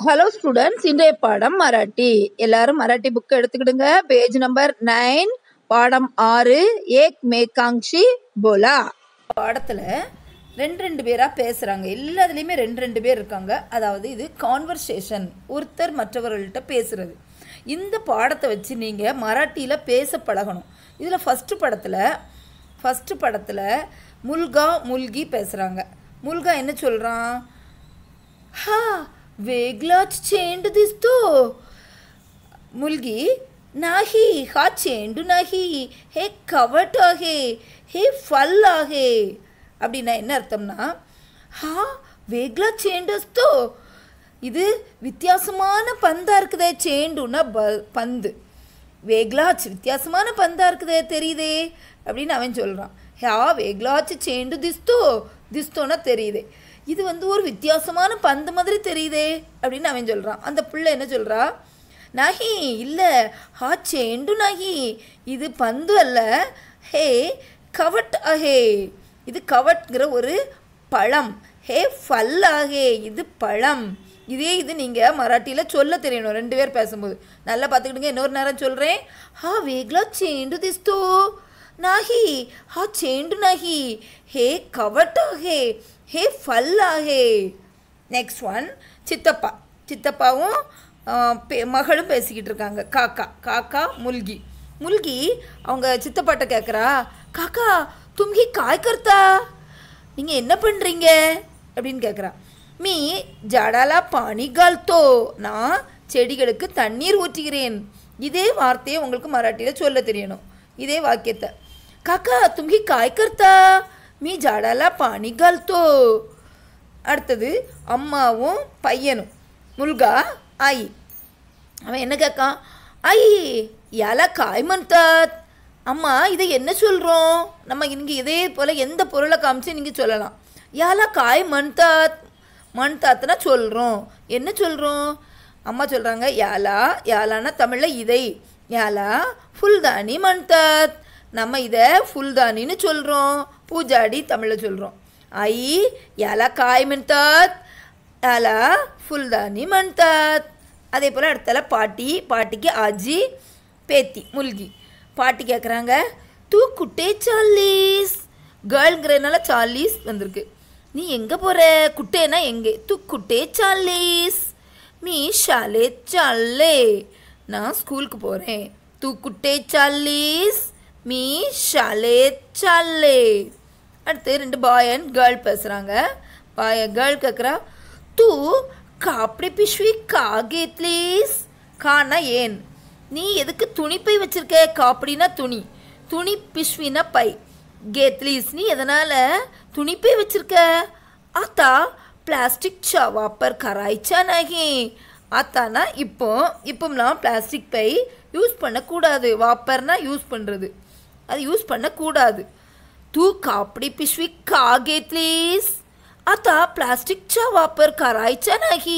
hello students இன்றைய பாடம் மராட்டி எல்லாரும் மராட்டி புக் எடுத்துக்கிடுங்க பேஜ் நம்பர் நைன் பாடம் ஆறு ஏக் மேகாங்ஷி போலா பாடத்தில் ரெண்டு ரெண்டு பேராக பேசுகிறாங்க எல்லாத்துலேயுமே ரெண்டு ரெண்டு பேர் இருக்காங்க அதாவது இது கான்வர்சேஷன் ஒருத்தர் மற்றவர்கள்ட்ட பேசுகிறது இந்த பாடத்தை வச்சு நீங்கள் மராட்டியில் பேச பழகணும் இதில் ஃபஸ்ட்டு படத்தில் ஃபஸ்ட்டு படத்தில் முல்கா முல்கி பேசுகிறாங்க முல்கா என்ன சொல்கிறான் हा वेगळाच चेंडू दिसतो मुलगी नाही हा चेंडू नाही हे कवट आहे हे फल आहे அப்படின்னா என்ன அர்த்தம்னா ஹா வேக்லா சேண்டு அஸ்தோ இது வித்தியாசமான பந்தா இருக்குதே சேண்டுன்னா ப பந்து வேக்லாச் வித்தியாசமான பந்தா இருக்குதே தெரியுதே அப்படின்னு அவன் சொல்கிறான் ஹா வேக்லாச் சேண்டு திஸ்தோ திஸ்தோன்னா தெரியுதே இது வந்து ஒரு வித்தியாசமான பந்து மாதிரி தெரியுதே அப்படின்னு அவன் சொல்கிறான் அந்த பிள்ளை என்ன சொல்கிறா நஹி இல்லை ஹா சேண்டு நஹி இது பந்து அல்ல ஹே கவட் அஹே இது கவட்ங்கிற ஒரு பழம் ஹே ஃபல் ஆகே இது பழம் இதே இது நீங்கள் மராட்டியில் சொல்ல தெரியணும் ரெண்டு பேர் பேசும்போது நல்லா பார்த்துக்கிடுங்க இன்னொரு நேரம் சொல்கிறேன் ஹா வேக்லா சேண்டு திஸ்தோ नाही हा चेंडू नाही हे कवट आहे हे फल आहे நெக்ஸ்ட் ஒன் சித்தப்பா சித்தப்பாவும் ஆ, பே- மகளும் பேசிக்கிட்டு இருக்காங்க காக்கா காக்கா முல்கி முல்கி அவங்க சித்தப்பாட்ட கேட்குறா காக்கா தும்கி காய் கர்த்தா நீங்கள் என்ன பண்ணுறீங்க அப்படின்னு கேட்குறா மீ ஜடாலா பானி கால்தோ நான் செடிகளுக்கு தண்ணீர் ஊற்றுகிறேன் இதே வார்த்தையை உங்களுக்கு மராட்டியில் சொல்ல தெரியணும் இதே வாக்கியத்தை காக்கா தும்கி காய் கர்த்தா மீ ஜாடாலா பானி கால்தோ அடுத்தது அம்மாவும் பையனும் முல்கா ஆயி அவன் என்ன கேட்கான் ஐ யாலா காய் மன்தாத் அம்மா இதை என்ன சொல்கிறோம் நம்ம இங்கே இதே போல் எந்த பொருளை காமிச்சு நீங்கள் சொல்லலாம் யாலா காய் மன்தாத் மன்தாத்னா சொல்கிறோம் என்ன சொல்கிறோம் அம்மா சொல்கிறாங்க யாலா யாலான்னா தமிழில் இதை யாலா ஃபுல்தானி மன்தாத் நம்ம இதை ஃபுல்தானின்னு சொல்கிறோம் பூஜாடி தமிழில் சொல்கிறோம் ஐ யாலா காய் மன்தாத் याला फुलदानी म्हणतात அதே போல் அடுத்தால பாட்டி பாட்டிக்கு ஆஜி பேத்தி முல்கி பாட்டி கேட்குறாங்க தூ குட்டே சார்லீஸ் கேர்ள்ங்கிறதுனால சார்லீஸ் வந்திருக்கு நீ எங்கே போகிற குட்டேனா எங்கே தூ குட்டே சார்லீஸ் நீ ஷாலே சாலே நான் ஸ்கூலுக்கு போகிறேன் தூ குட்டே சார்லீஸ் மீ ஷாலே சாலே அடுத்து ரெண்டு பாய் அண்ட் கேர்ள் பேசுகிறாங்க பாய் கேர்ள் கேட்குறா தூ காப்படி பிஷ்வி கா கேத்லீஸ் கானா ஏன் நீ எதுக்கு துணிப்பை வச்சிருக்க காப்படினா துணி துணி பிஷ்வினா பை கேத்லீஸ் நீ எதனால் துணிப்பை வச்சிருக்க ஆத்தா பிளாஸ்டிக் चा वापर करायचा नाही ஆத்தானா இப்போ இப்போம்லாம் பிளாஸ்டிக் பை யூஸ் பண்ணக்கூடாது வாப்பர்னா யூஸ் பண்ணுறது அது யூஸ் பண்ணக்கூடாது तू कापडी पिशवी का घेतलीस आता प्लास्टिकचा वापर करायचा नाही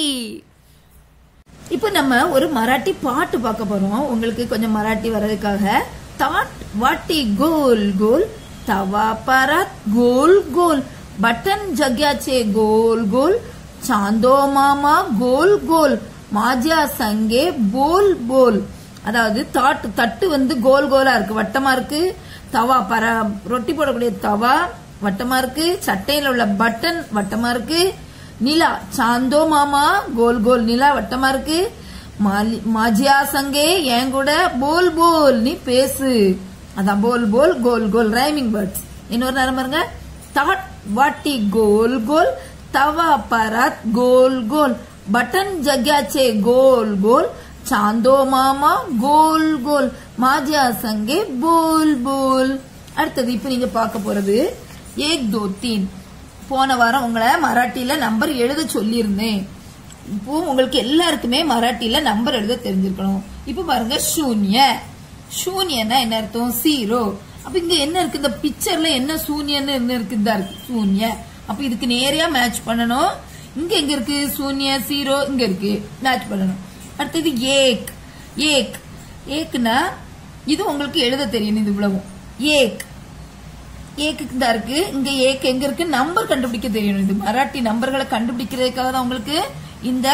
இப்போ நம்ம ஒரு மராட்டி பாட்டு பார்க்க போறோம் உங்களுக்கு கொஞ்சம் மராட்டி வர்றதுக்காக தாட் வாட்டி கோல் கோல் तवा परात गोल गोल बटन जग्याचे गोल गोल चांदो मामा गोल गोल माझ्या संगे बोल बोल அதாவது தாட்டு தட்டு வந்து கோல் கோலா இருக்கு வட்டமா இருக்கு தவா பர ரொட்டி போடக்கூடிய தவா வட்டமா இருக்கு சட்டையில உள்ள பட்டன் வட்டமா இருக்கு நிலா சாந்தோ மாமா கோல் கோல் நிலா வட்டமா இருக்கு மாலி- மாஜியா சங்கே என் கூட போல் போல் நீ பேசு அதான் போல் போல் கோல் கோல் ரைமிங் வேர்ட்ஸ் இன்னொரு நேரம் பாருங்க தாட் வாட்டி கோல் கோல் தவா பராத் கோல் கோல் பட்டன் ஜग्याचे गोल गोल चांदो मामा கோல் கோல் மாஜியா சங்கே போல் போல் அடுத்தது இப்ப நீங்க பார்க்க போறது ஏக் தோ தீன் போன வாரம் உங்களை மராட்டியில நம்பர் எழுத சொல்லியிருந்தேன் இப்போ உங்களுக்கு எல்லாருக்குமே மராட்டியில நம்பர் எழுத தெரிஞ்சிருக்கணும் இப்ப பாருங்க சூன்ய சூன்யன்னா என்ன அர்த்தம் ஜீரோ அப்ப இங்க என்ன இருக்கு இந்த பிக்சர்ல என்ன சூன்யன்னு என்ன இருக்கு இதா இருக்கு சூன்ய அப்ப இதுக்கு நேரையா மேட்ச் பண்ணணும் இங்க எங்க இருக்கு சூன்ய ஜீரோ இங்க இருக்கு மேட்ச் பண்ணணும் அடுத்தது ஏக் ஏக் ஏக்னா இது உங்களுக்கு எழுத தெரியணும் இது இவ்வளவும் ஏக் ஏக்கு தான் இருக்கு இங்க ஏக்கு எங்க இருக்கு நம்பர் கண்டுபிடிக்க தெரியணும் இது மராட்டி நம்பர்களை கண்டுபிடிக்கிறதுக்காக தான் உங்களுக்கு இந்த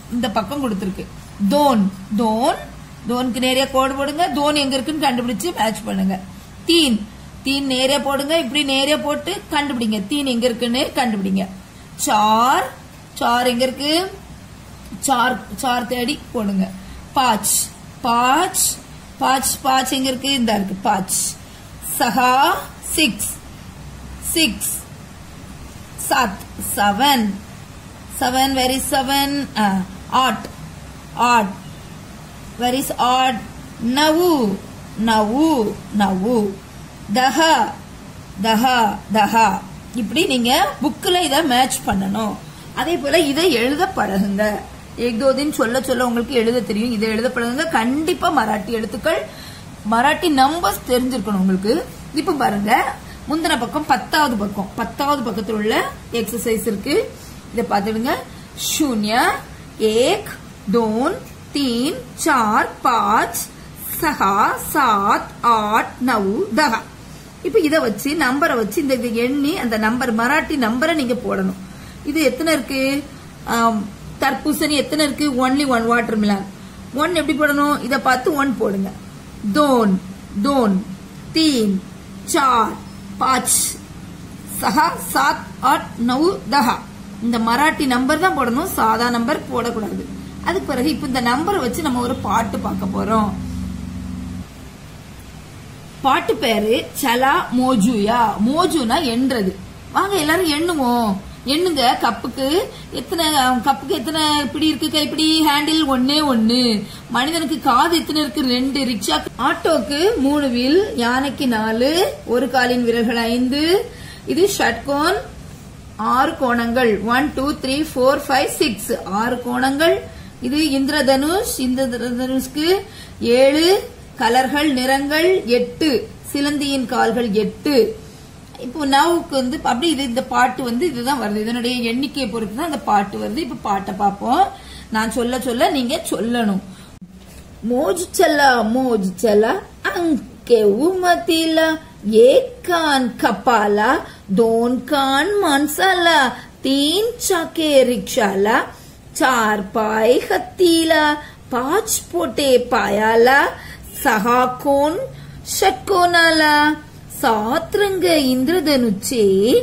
இந்த பக்கம் கொடுத்துருக்கு தோன் தோன் தோனுக்கு நேரே கோடு போடுங்க தோன் எங்க இருக்குன்னு கண்டுபிடிச்சு மேட்ச் பண்ணுங்க தீன் தீன் நேரே போடுங்க இப்படி நேரே போட்டு கண்டுபிடிங்க தீன் எங்க இருக்குன்னு கண்டுபிடிங்க சார் சார் எங்க இருக்கு சார் சார் தேடி போடுங்க பாச் பாச் பாச் பாச் எங்க இருக்கு இந்த இருக்கு பாச் சஹா சிக்ஸ் சிக்ஸ் சாத் seven seven very seven eight eight very eight நவு நவு நவு தஹ தஹ தஹ இப்படி நீங்க புக்கில் இதை மேட்ச் பண்ணணும் அதே போல இதை எழுத பழகுங்க ஏக்தோதின்னு சொல்ல சொல்ல உங்களுக்கு எழுத தெரியும் இதை எழுத பழகுங்க கண்டிப்பா மராட்டி எழுத்துக்கள் மராட்டி நம்பர்ஸ் தெரிஞ்சிருக்கணும் உங்களுக்கு இப்ப பாருங்க முந்தின பக்கம் பத்தாவது பக்கம் பத்தாவது பக்கத்தில் உள்ள எக்ஸசைஸ் இருக்கு இதை பார்த்துடுங்க शून्य एक दोन तीन चार पाच सहा सात आठ नऊ दहा இப்ப இத வச்சு நம்பரை வச்சு இந்த இது எண்ணி அந்த நம்பர் மராட்டி நம்பரை நீங்க போடணும் இது எத்தனை இருக்கு ஆம், தர்பூசணி எத்தனை இருக்கு only one watermelon one எப்படி போடணும் இத பார்த்து ஒன் போடுங்க दोन दोन तीन चार पाच சஹா சாத் ஆட் நவு தஹா இந்த மராட்டி நம்பர் தான் போடணும் சாதா நம்பர் போடக்கூடாது அதுக்கு பிறகு இப்ப இந்த நம்பரை வச்சு நம்ம ஒரு பாட்டு பார்க்க போறோம் பாட்டு பேரு சலா மோஜுயா மோஜுனா எண்றது வாங்க எல்லாரும் எண்ணுவோம் எண்ணுங்க கப்புக்கு எத்தனை கப்புக்கு எத்தனை பிடி இருக்கு கைப்பிடி ஹேண்டில் ஒன்னே ஒன்னு மனிதனுக்கு காது எத்தனை இருக்கு ரெண்டு ரிக்ஷா ஆட்டோக்கு மூணு வீல் யானைக்கு நாலு ஒரு காலின் விரல்கள் ஐந்து இது ஷட்கோன் ஆறு கோணங்கள் one two three four five six ஆறு கோணங்கள் இது இந்திரதனுஷ் இந்திரதனுஷ்க்கு ஏழு கலர்கள் நிறங்கள் எட்டு சிலந்தியின் கால்கள் எட்டு இப்போ நவுக்கு வந்து அப்படி இது இந்த பாட்டு வந்து இதுதான் வருது இதனுடைய எண்ணிக்கையை பொறுத்து தான் இந்த பாட்டு வருது இப்ப பாட்டை பார்ப்போம் நான் சொல்ல சொல்ல நீங்க சொல்லணும் मोज चला मोज चला अंके उमतीला एक कान कपाला दोन कान माणसाला तीन चाके रिक्षाला चार पाय हत्तीला पाच पोटे पायाला सहा कोण षटकोनाला सात रंग इंद्रधनुचे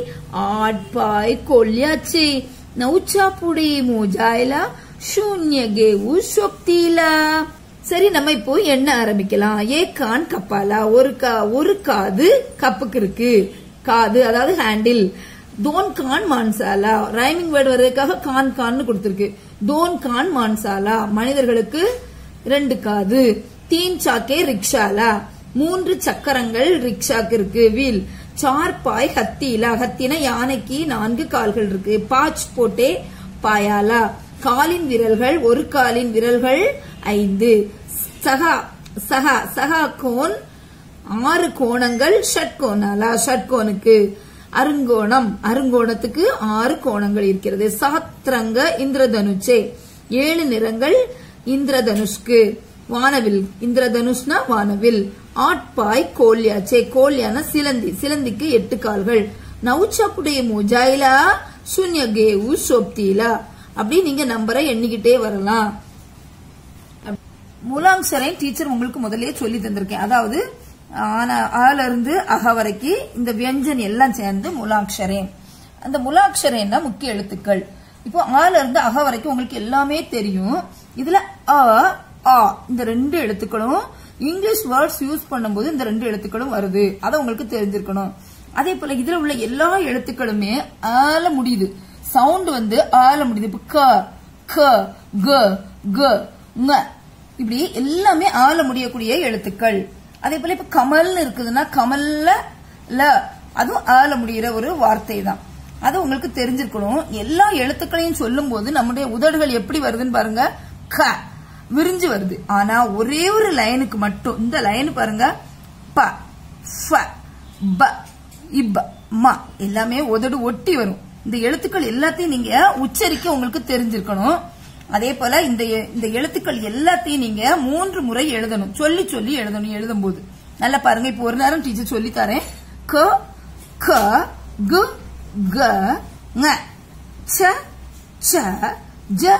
आठ पाय कोल्ह्याचे नऊच्या पुढे मोजायला शून्य घेऊ शोभतीला சரி நம்ம இப்போ எண்ண ஆரம்பிக்கலாம் ஏ கான் கப்பாலா ஒரு கா ஒரு காது கப்புக்கு இருக்கு காது அதாவது ஹேண்டில் தோன் கான் மான்சாலா ரைமிங் வேர்டு வர்றதுக்காக கான் கான்னு கொடுத்திருக்கு தோன் கான் மான்சாலா மனிதர்களுக்கு ரெண்டு காது தீன் சாக்கே ரிக்ஷாலா மூன்று சக்கரங்கள் ரிக்ஷாக்கு இருக்கு வீல் சார் பாய் ஹத்திலா ஹத்தினா யானைக்கு நான்கு கால்கள் இருக்கு பாச் போட்டே பாயாலா காலின் விரல்கள் ஒரு காலின் விரல்கள் ஐந்து சகா சகா சகா கோன் ஆறு கோணங்கள் ஷட்கோனாலா ஷட்கோனுக்கு அருங்கோணம் அருங்கோணத்துக்கு ஆறு கோணங்கள் இருக்கிறது சாத்ரங்க இந்திரதனுச்சே ஏழு நிறங்கள் இந்திரதனுஷ்க்கு வானவில் இந்திரதனுஷ்னா வானவில் ஆட்பாய் கோல்யாச்சே கோல்யான சிலந்தி சிலந்திக்கு எட்டு கால்கள் நவுச்சாப்புடைய முஜாயிலா சூன்யகேவு சோப்தீலா அப்படி நீங்க நம்பரை எண்ணிக்கிட்டே வரலாம் மூலாங்சரை டீச்சர் உங்களுக்கு முதல்லயே சொல்லி தந்திருக்கேன் அதாவது ஆன- ஆல இருந்து அக வரைக்கும் இந்த வியஞ்சன் எல்லாம் சேர்ந்து மூலாட்சரே அந்த மூலாட்சரேன்னா முக்கிய எழுத்துக்கள் இப்போ ஆல இருந்து அக வரைக்கும் உங்களுக்கு எல்லாமே தெரியும் இதுல அ ஆ இந்த ரெண்டு எழுத்துக்களும் இங்கிலீஷ் வேர்ட்ஸ் யூஸ் பண்ணும்போது இந்த ரெண்டு எழுத்துக்களும் வருது அதை உங்களுக்கு தெரிஞ்சிருக்கணும் அதே போல இதுல உள்ள எல்லா எழுத்துக்களுமே ஆல முடியுது சவுண்ட் வந்து ஆல முடியுது இப்ப க க க க ங இப்படி எல்லாமே ஆல முடியக்கூடிய எழுத்துக்கள் அதே போல இப்ப கமல்னு இருக்குதுன்னா கமல்ல ல அதுவும் ஆல முடிகிற ஒரு வார்த்தை தான் அது உங்களுக்கு தெரிஞ்சிருக்கணும் எல்லா எழுத்துக்களையும் சொல்லும் போது நம்முடைய உதடுகள் எப்படி வருதுன்னு பாருங்க க விரிஞ்சு வருது ஆனா ஒரே ஒரு லைனுக்கு மட்டும் இந்த லைன் பாருங்க ப ஃப ப இப்ப ம எல்லாமே உதடு ஒட்டி வரும் இந்த எழுத்துக்கள் எல்லாத்தையும் நீங்க உச்சரிக்க உங்களுக்கு தெரிஞ்சிருக்கணும் அதே போல இந்த எ- இந்த எழுத்துக்கள் எல்லாத்தையும் நீங்க மூன்று முறை எழுதணும் சொல்லி சொல்லி எழுதணும் எழுதும் போது நல்லா பாருங்க இப்போ ஒரு நேரம் டீச்சர் சொல்லி தரேன் க க கு க ங ச ச ஜ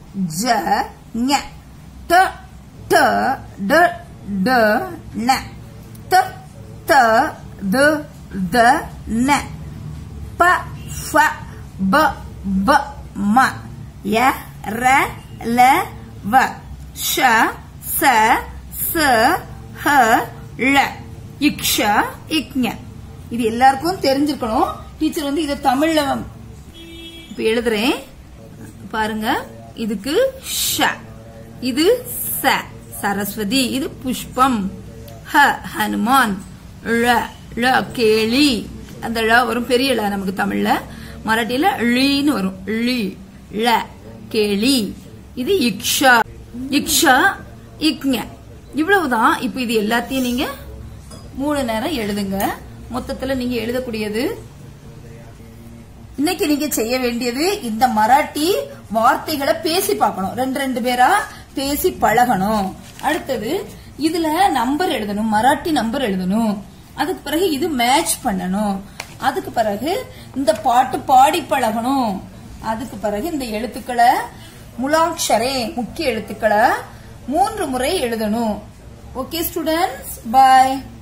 ஜ ஞ ட ட ட ட ந த த த த ந ப ஃப ப ப ம ய ர ல வ ஷ ச ச ஹ ல இக்ஷ இக்ஞ இது எல்லாருக்கும் தெரிஞ்சிருக்கணும் டீச்சர் வந்து இதை தமிழ்ல இப்ப எழுதுறேன் பாருங்க இதுக்கு ஷ இது ச சரஸ்வதி இது புஷ்பம் ஹ ஹனுமான் ழ ழ கேளி அந்த ழ வரும் பெரிய ழ நமக்கு தமிழ்ல மராட்டியில ழீன்னு வரும் ழி ழ கேளி இது இக்ஷா இக்ஷா இக்ஞ இவ்வளவுதான் இப்ப இது எல்லாத்தையும் நீங்க மூணு நேரம் எழுதுங்க மொத்தத்துல நீங்க எழுதக்கூடியது இன்னைக்கு நீங்க செய்ய வேண்டியது இந்த மராட்டி வார்த்தைகளை பேசி பார்க்கணும் ரெண்டு ரெண்டு பேரா பேசி பழகணும் அடுத்தது இதுல நம்பர் எழுதணும் மராட்டி நம்பர் எழுதணும் அதுக்கு பிறகு இது மேட்ச் பண்ணணும் அதுக்கு பிறகு இந்த பாட்டு பாடி பழகணும் அதுக்கு பிறகு இந்த எழுத்துக்களை முலாட்சரே முக்கிய எழுத்துக்களை மூன்று முறை எழுதணும் ஓகே ஸ்டூடெண்ட்ஸ் பாய்